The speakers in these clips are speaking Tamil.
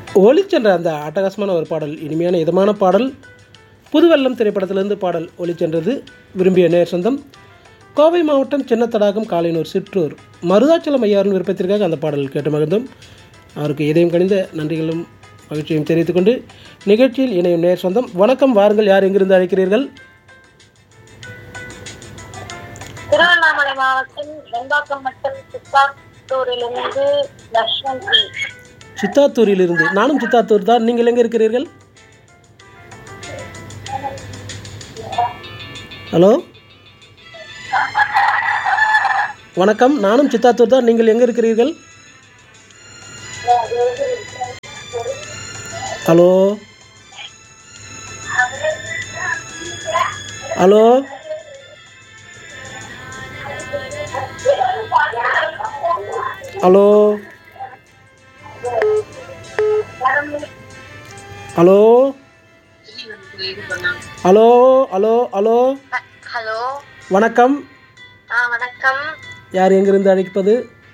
ஒளிச்சென்ற அந்த அட்டகாசமான ஒரு பாடல் இனிமையான இதமான பாடல் புதுவெல்லம் திரைப்படத்திலிருந்து பாடல் ஒளிச்சென்றது விரும்பிய நேர் சொந்தம் கோவை மாவட்டம் சின்னத்தடாகம் காலைனூர் சிற்றூர் மருதாச்சலம் ஐயாரின் விருப்பத்திற்காக அந்த பாடல் கேட்டு மகிழ்ந்தோம் அவருக்கு இதயம் கணிந்த நன்றிகளும் மகிழ்ச்சியும் தெரிவித்துக் கொண்டு நிகழ்ச்சியில் இணையும் நேர் சொந்தம் வணக்கம் வாருங்கள் யார் எங்கிருந்து அழைக்கிறீர்கள் திருவண்ணாமலை மாவட்டம் வெம்பாக்கம் மற்றும் சித்தாத்தூரிலிருந்து லட்சுமி சித்தாத்தூரிலிருந்து நானும் சித்தாத்தூர் தான் நீங்கள் எங்கே இருக்கிறீர்கள் ஹலோ வணக்கம் நானும் சித்தாத்தூர் தான் நீங்கள் எங்கே இருக்கிறீர்கள் hello hello hello hello hello hello hello hello வணக்கம் ஆ வணக்கம் யார் எங்கிருந்து அழைப்பது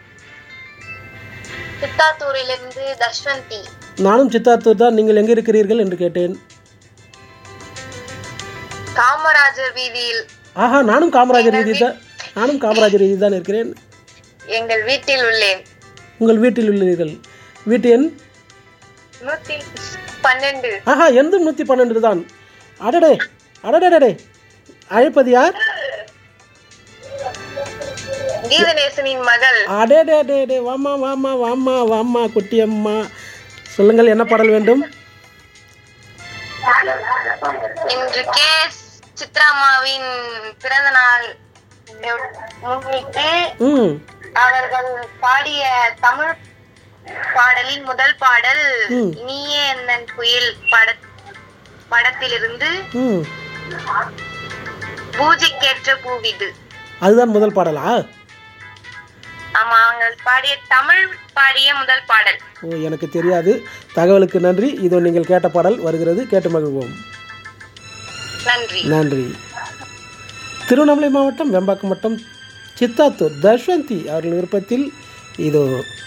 சித்தாத்தூரிலிருந்து தஷ்வந்தி நானும் சித்தாத்தூர் தான் நீங்கள் எங்கே இருக்கிறீர்கள் என்று கேட்டேன் காமராஜர் வீதியில் ஆஹா நானும் காமராஜர் வீதி தான் நானும் காமராஜர் வீதி தான் இருக்கிறேன் எங்கள் வீட்டில் உள்ளேன் உங்கள் வீட்டில் உள்ளீர்கள் வீட்டு எண் நூத்தி பன்னெண்டு ஆஹா எந்த நூற்றி பன்னெண்டு தான் அடடே அடடடே அழைப்பது யார் கீதநேசனின் மகள் அடே டே டே டே வாமா வாமா வாமா வாமா குட்டியம்மா சொல்லுங்கள் என்ன பாடல் வேண்டும் இன்று கே சித்ராமாவின் பிறந்த நாள் முன்னிட்டு ம் அவர்கள் பாடிய தமிழ் பாடலின் முதல் பாடல் ம். நீயே என்னன் குயில் பட படத்திலிருந்து ம் பூஜைக்கேற்ற பூவிது அதுதான் முதல் பாடலா ஆமா அவங்க பாடிய தமிழ் பாடிய முதல் பாடல் ஓ எனக்கு தெரியாது தகவலுக்கு நன்றி இதோ நீங்கள் கேட்ட பாடல் வருகிறது கேட்டு மகிழ்வோம் நன்றி நன்றி திருவண்ணாமலை மாவட்டம் வெம்பாக்கம் வட்டம் சித்தாத்தூர் தஷ்வந்தி அவர்கள் விருப்பத்தில் இதோ